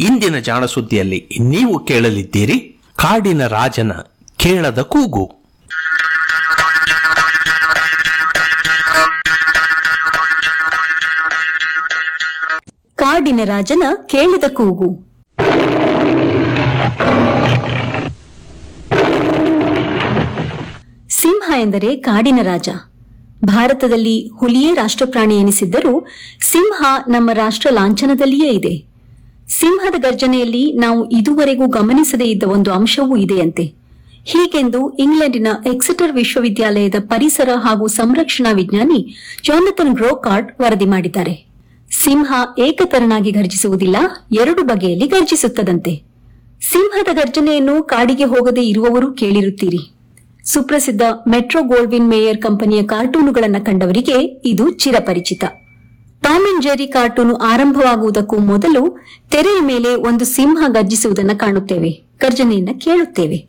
ಇಂದಿನ ಜಾಣ ಸುದ್ದಿಯಲ್ಲಿ ನೀವು ಕೇಳಲಿದ್ದೀರಿ ಕಾಡಿನ ರಾಜನ ಕೇಳದ ಕೂಗು ಕಾಡಿನ ರಾಜನ ಕೇಳಿದ ಕೂಗು ಸಿಂಹ ಎಂದರೆ ಕಾಡಿನ ರಾಜ ಭಾರತದಲ್ಲಿ ಹುಲಿಯೇ ರಾಷ್ಟ್ರಪ್ರಾಣಿ ಎನಿಸಿದ್ದರೂ ಸಿಂಹ ನಮ್ಮ ರಾಷ್ಟ್ರ ಲಾಂಛನದಲ್ಲಿಯೇ ಇದೆ ಸಿಂಹದ ಗರ್ಜನೆಯಲ್ಲಿ ನಾವು ಇದುವರೆಗೂ ಗಮನಿಸದೇ ಇದ್ದ ಒಂದು ಅಂಶವೂ ಇದೆಯಂತೆ ಹೀಗೆಂದು ಇಂಗ್ಲೆಂಡಿನ ಎಕ್ಸೆಟರ್ ವಿಶ್ವವಿದ್ಯಾಲಯದ ಪರಿಸರ ಹಾಗೂ ಸಂರಕ್ಷಣಾ ವಿಜ್ಞಾನಿ ಜೋನಥನ್ ಗ್ರೋಕಾರ್ಡ್ ವರದಿ ಮಾಡಿದ್ದಾರೆ ಸಿಂಹ ಏಕತರನಾಗಿ ಗರ್ಜಿಸುವುದಿಲ್ಲ ಎರಡು ಬಗೆಯಲ್ಲಿ ಗರ್ಜಿಸುತ್ತದಂತೆ ಸಿಂಹದ ಗರ್ಜನೆಯನ್ನು ಕಾಡಿಗೆ ಹೋಗದೆ ಇರುವವರು ಕೇಳಿರುತ್ತೀರಿ ಸುಪ್ರಸಿದ್ಧ ಮೆಟ್ರೋ ಗೋಲ್ಡ್ವಿನ್ ಮೇಯರ್ ಕಂಪನಿಯ ಕಾರ್ಟೂನುಗಳನ್ನು ಕಂಡವರಿಗೆ ಇದು ಚಿರಪರಿಚಿತ ಟಾಮ್ ಅಂಡ್ ಜೆರಿ ಕಾರ್ಟೂನು ಆರಂಭವಾಗುವುದಕ್ಕೂ ಮೊದಲು ತೆರೆಯ ಮೇಲೆ ಒಂದು ಸಿಂಹ ಗರ್ಜಿಸುವುದನ್ನು ಕಾಣುತ್ತೇವೆ ಗರ್ಜನೆಯನ್ನ ಕೇಳುತ್ತೇವೆ